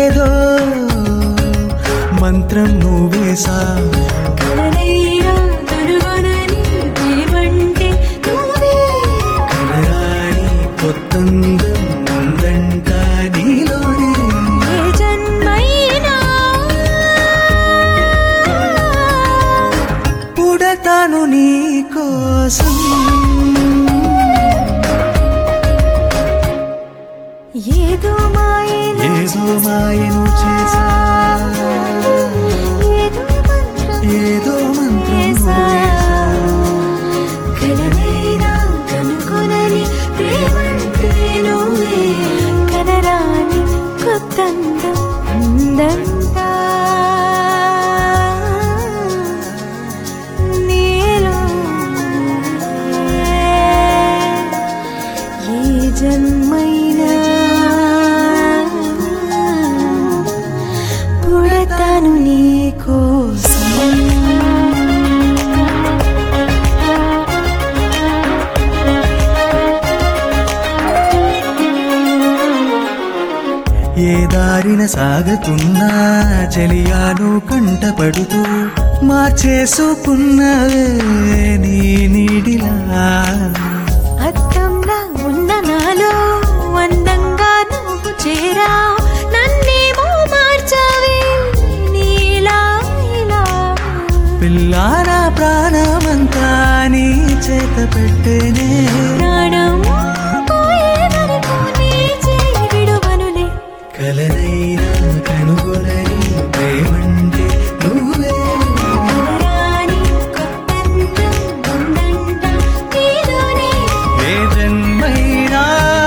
ఏదో మంత్రం నువ్వేసా కలనైనా కనుగొనని ప్రేమంటే నువ్వే కలరాని కొత్తందం ఉందంట నీలోనే ఏ జన్మైనా పుడతాను నీ కోసం ఏదో మాయను ఏదో మాయను చేసా ఏదో మంత్రం ఏదో మంత్రం వేసా. నువ్వేసా. కలనైనా కనుగొనని ప్రేమంటే నువ్వే కనరాని కొత్తందం ఉందంట నీలో ఏ జన్మైనా పుడతాను నీ కోసం ఏ దారిన సాగుతున్నా చెలియాను కంటపడుతూ మార్చేసుకున్నవే నీ నీడిలా అద్దంలా ఉన్న నాలో అందంగా నువ్వు చేరా నన్నేమో మార్చావే నీలా ఇలా పిల్లాన ప్రాణమంతా నీ చేత పెట్టేనే ప్రాణం పోయే వరకు నీ చేయి విడువనులే కలనైనా కనుగొనని ప్రేమంటే నువ్వే కలరాని కొత్తందం ఉందంట నీలోనే ఏ జన్మైనా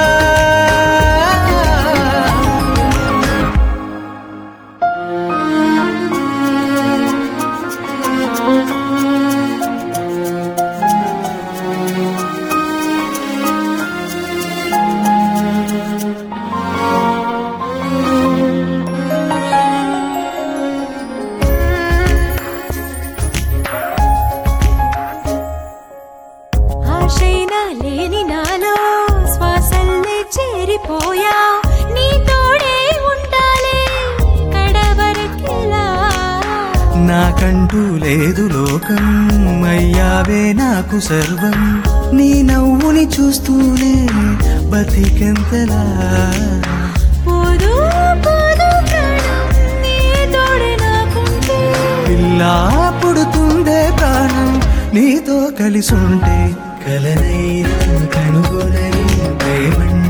ఆశైనా లేని నాలో శ్వాసల్లే చేరిపోయా నీ తోడే ఉండాలే కడవరకెలా నాకంటూ లేదు లోకం అయ్యావే నాకు సర్వం నీ నవ్వుని చూస్తూనే బతికెంతలా పోదు పోదు ప్రాణం నీ తోడే నాకుంటే పిల్లా పుడుతుందే ప్రాణం నీతో కలిసుంటే కలనైనా కనుగొనని ప్రేమంటే